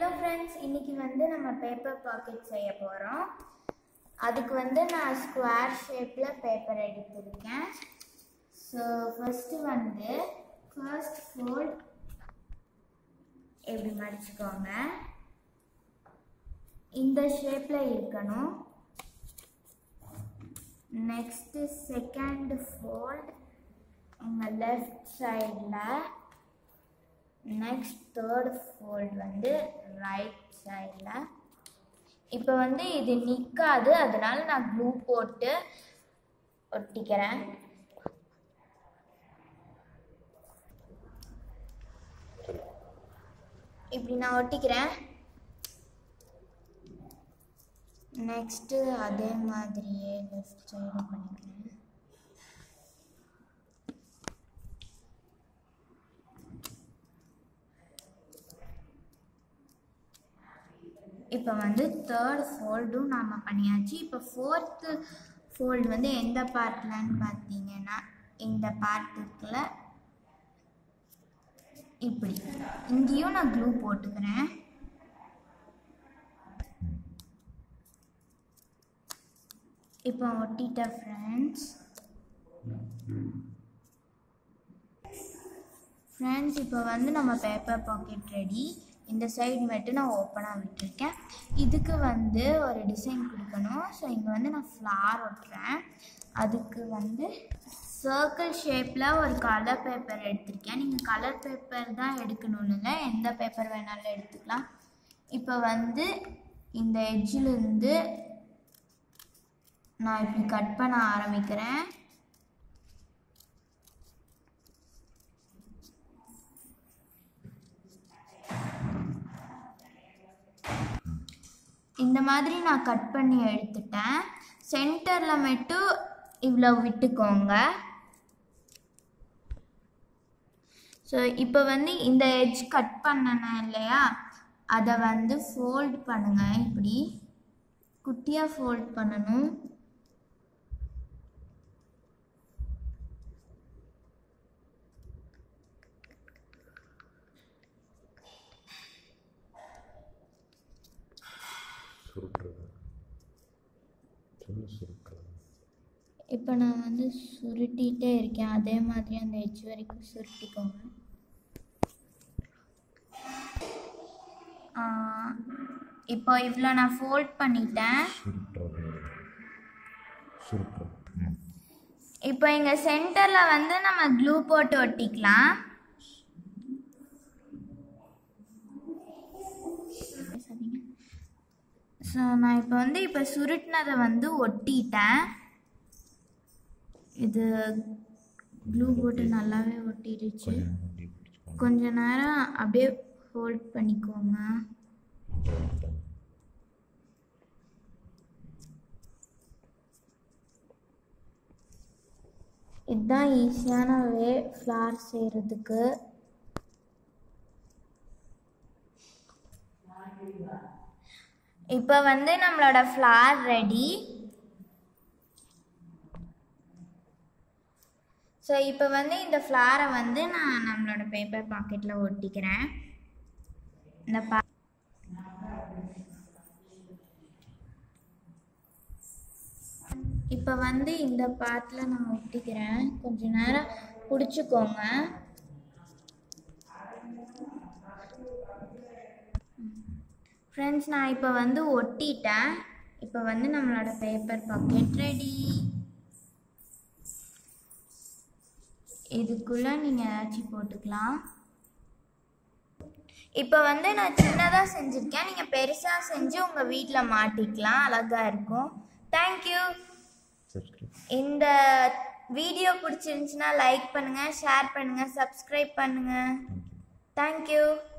hello friends இன்னைக்கு வந்து நம்ம பேப்பர் பாக்கெட் செய்ய போகிறோம் அதுக்கு வந்து நான் ஸ்கொயர் ஷேப்பில் பேப்பர் எடுத்திருக்கேன் ஸோ ஃபஸ்ட்டு வந்து ஃபர்ஸ்ட் ஃபோல்ட் எப்படி மடிச்சுக்கோங்க இந்த ஷேப்பில் இருக்கணும் நெக்ஸ்ட்டு செகண்ட் ஃபோல்ட் உங்கள் லெஃப்ட் சைடில் நெக்ஸ்ட் தேர்ட் ஃபோல்ட் வந்து ரைட் சைடில் இப்போ வந்து இது நிற்காது அதனால நான் க்ளூ போட்டு ஒட்டிக்கிறேன் இப்படி நான் ஒட்டிக்கிறேன் நெக்ஸ்ட்டு அதே மாதிரியே லெஃப்ட் சைடு பண்ணிக்கிறேன் இப்போ வந்து தேர்ட் ஃபோல்டும் நாம் பண்ணியாச்சு இப்போ ஃபோர்த்து ஃபோல்டு வந்து எந்த பார்ட்லன்னு பார்த்தீங்கன்னா இந்த பார்ட் இருக்குல்ல இப்படி இங்கேயும் நான் க்ளூ போட்டுக்கிறேன் இப்போ ஒட்டிட்டேன் ஃப்ரெண்ட்ஸ் ஃப்ரெண்ட்ஸ் இப்போ வந்து நம்ம பேப்பர் பாக்கெட் ரெடி இந்த சைடு மட்டும் நான் ஓப்பனாக விட்டுருக்கேன் இதுக்கு வந்து ஒரு டிசைன் கொடுக்கணும் ஸோ இங்கே வந்து நான் ஃப்ளார் ஒட்டுறேன் அதுக்கு வந்து சர்க்கிள் ஷேப்பில் ஒரு கலர் பேப்பர் எடுத்திருக்கேன் நீங்கள் கலர் பேப்பர் தான் எடுக்கணும்னு இல்லை எந்த பேப்பர் வேணாலும் எடுத்துக்கலாம் இப்போ வந்து இந்த எட்ஜிலிருந்து நான் இப்படி கட் பண்ண ஆரம்பிக்கிறேன் இந்த மாதிரி நான் கட் பண்ணி எடுத்துட்டேன் சென்டரில் மட்டும் இவ்வளோ விட்டுக்கோங்க ஸோ இப்போ வந்து இந்த எட்ஜ் கட் பண்ணனேன் இல்லையா அதை வந்து ஃபோல்ட் பண்ணுங்க இப்படி குட்டியாக ஃபோல்ட் பண்ணணும் சுருக்குறது சொல்லு சுருக்கலாம் இப்போ நான் வந்து சுருட்டிகிட்டே இருக்கேன் அதே மாதிரி அந்த எட்ஜ் வரைக்கும் சுருட்டிக்கோங்க ஆ, இப்போ இவ்வளோ நான் ஃபோல்ட் பண்ணிட்டேன் சுருட்டுறது சுருக்குறது ம் இப்போ இங்கே சென்டரில் வந்து நம்ம க்ளூ போட்டு ஒட்டிக்கலாம் ஸோ நான் இப்போ வந்து இப்போ சுருட்டினதை வந்து ஒட்டிட்டேன் இது க்ளூ போட்டு நல்லாவே ஒட்டிடுச்சு கொஞ்சம் நேரம் அப்படியே பிடிச்சிக்கோங்க கொஞ்ச நேரம் அப்படியே ஹோல்ட் பண்ணிக்கோங்க இதுதான் ஈஸியான வே ஃப்ளார் செய்கிறதுக்கு இப்போ வந்து நம்மளோட ஃப்ளார் ரெடி ஸோ இப்போ வந்து இந்த ஃப்ளாரை வந்து நான் நம்மளோட பேப்பர் பாக்கெட்டில் ஒட்டிக்கிறேன் இந்த பா இப்போ வந்து இந்த பாட்டில் நான் ஒட்டிக்கிறேன் கொஞ்ச நேரம் பிடிச்சிக்கோங்க ஃப்ரெண்ட்ஸ் நான் இப்போ வந்து ஒட்டிட்டேன் இப்போ வந்து நம்மளோட பேப்பர் பாக்கெட் ரெடி இதுக்குள்ளே நீங்கள் ஏதாச்சும் போட்டுக்கலாம் இப்போ வந்து நான் சின்னதாக செஞ்சுருக்கேன் நீங்கள் பெருசாக செஞ்சு உங்கள் வீட்டில் மாட்டிக்கலாம் அழகாக இருக்கும் தேங்க்யூ சப்ஸ்கிரைப் இந்த வீடியோ பிடிச்சிருந்துச்சுன்னா லைக் பண்ணுங்கள் ஷேர் பண்ணுங்கள் சப்ஸ்கிரைப் பண்ணுங்கள் தேங்க்யூ தேங்க்யூ